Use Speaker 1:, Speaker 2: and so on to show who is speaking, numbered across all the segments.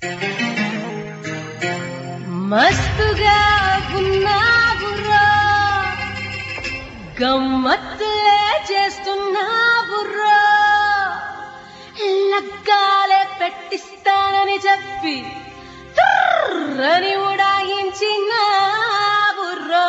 Speaker 1: మస్తుగా ఉన్నావురా గమ్మత్తులే చేస్తున్నావురా లగ్గాలే పెట్టిస్తానని చెప్పి తుర్రని ఉడాయించినావురా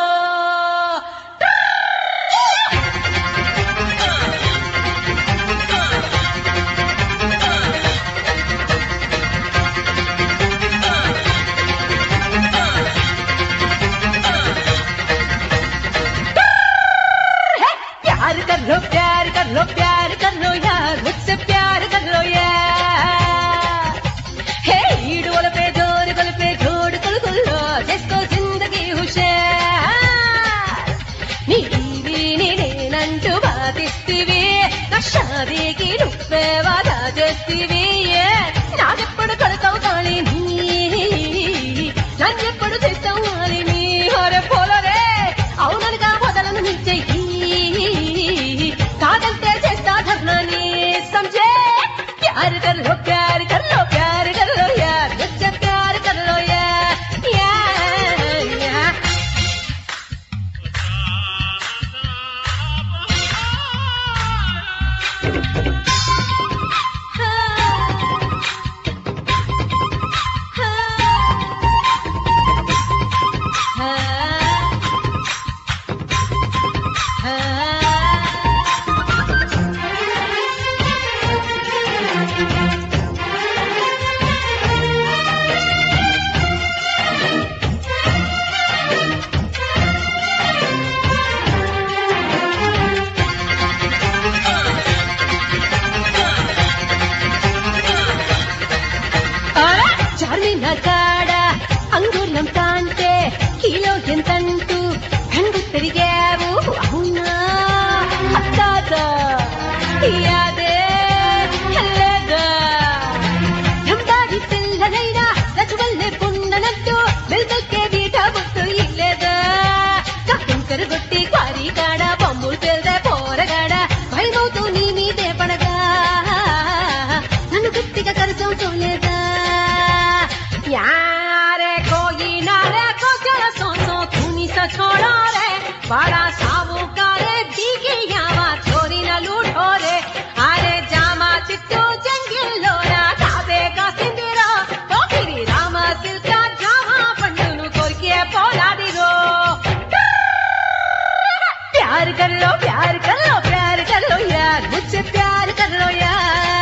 Speaker 1: प्यार कर लो प्यार कर लो प्यार कर लो यार मुझसे प्यार कर लो यार हे ఈడువల పే జోరు గొలిపే జోడు కొలుకుల్లో చేసుకో జిందగీ హుషార్ నీ ఈవిని నేనంటూ బాధిస్తివి నా షాదీకి నువ్వే వాదా చేస్తివి నాకెప్పుడు కడతావు కాళీ నీ నన్నెప్పుడు చేస్తావు మాలి నీ హరే పోలరే అవుననుగా మొదలను నీ చెయ్యి కాదంటే చేస్తా ధర్నాన్ని సంజే ప్యార్ కర్ లో ప్యార్ కర్ లో ప్యార్ కర్ లో యార్ ముझसे प्यार कर लो यार यार यार చార్మినార్ కాడ అంగుళం తాంటే కిలో ఎంతంటూ కండు తిరిగావు అవునా అత్తాదా యాదే లేదా ఎంబాడి పిల్లనైనా రచువల్లే పుండనట్టు వెల్కల్కే బీట బుట్టు ఇల్లేదా కంకరు కొట్టి క్వారీ కాడ బొమ్ములు పేల్దే పోరగాడ భయమవుతూ నీ మీదే పడగా నన్ను గట్టిగా కరచం చూలేదా यारे कोई ना रे को जरा सो सो खूनी सा छोड़ो रे बड़ा सावुकारे दिखे यावा चोरी न लूटो रे अरे जामा चिट्टू जंगिల్లో నా తాబే కాసిందిరో పోకిరి రామ సిల్క జామా పండును కొరికే పోలాదిరో प्यार कर लो प्यार कर लो प्यार कर लो यार मुझसे प्यार कर लो यार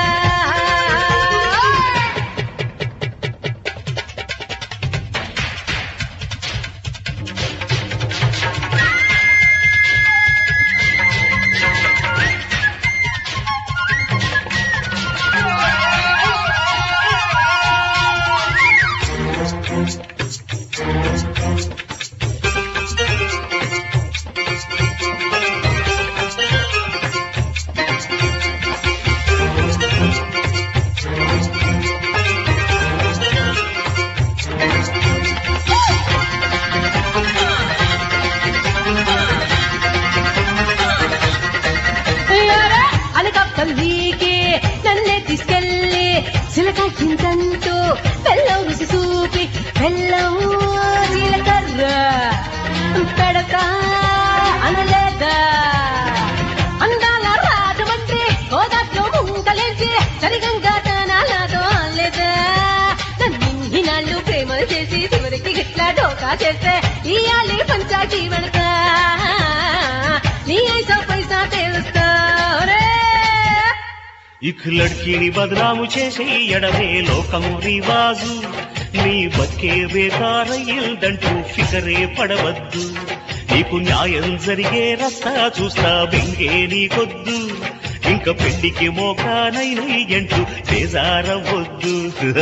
Speaker 1: అయ్యారా అనకాపల్లికి నన్నే తీసుకెళ్ళి చిలక ఇంతంటూ బెల్లం రుచి చూపి బెల్లం జీలకర్ర పెడతా అనలేదా అందాల రాజమండ్రి గోదాట్లో ముంకలేంచి సరిగంగా తనాలతో అనలేదా నన్నిన్ని నాళ్ళు ప్రేమలు చేసి చివరికి గిట్లా డోకా చేస్తే ఇయాలి పంచాయతీ పడతా నీ ఐసా పైసా తెలుస్తా రే
Speaker 2: ఇక లడ్కీని బదనాము చేసే ఎడమే లోకం రివాజు నీ బతికే బేకారయ్యిందంటూ ఫికరే పడవద్దు నీకు న్యాయం జరిగే రస్తా చూస్తా బెంగే నీకొద్దు ఇంక పెళ్లికి మోకానైనై అంటూ బేజారవద్దు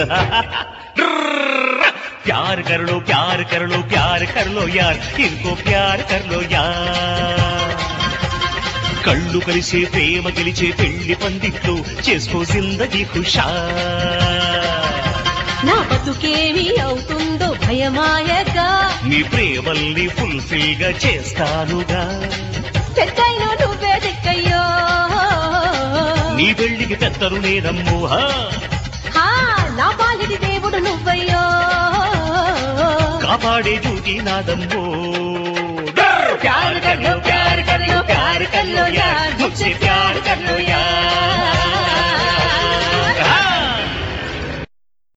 Speaker 2: प्यार कर लो प्यार कर लो प्यार कर लो यार इनको प्यार कर लो यार కళ్ళు కలిసే ప్రేమ గెలిచే పెళ్లి పందిట్లో చేసుకో జిందగీ హుషా
Speaker 1: నా బతుకేమి అవుతుందో భయమాయగా
Speaker 2: నీ ప్రేమల్ని ఫుల్ఫిల్ గా చేస్తానుగా
Speaker 1: పెద్దయిన నువ్వే దిక్కయ్యో
Speaker 2: నీ పెళ్లికి పెద్దలు నేనమ్ము హా
Speaker 1: హా, నా పాలిటి దేవుడు నువ్వే
Speaker 2: కాపాడే డ్యూటీ నాదమ్మో డర్! ప్యార్ కర్లో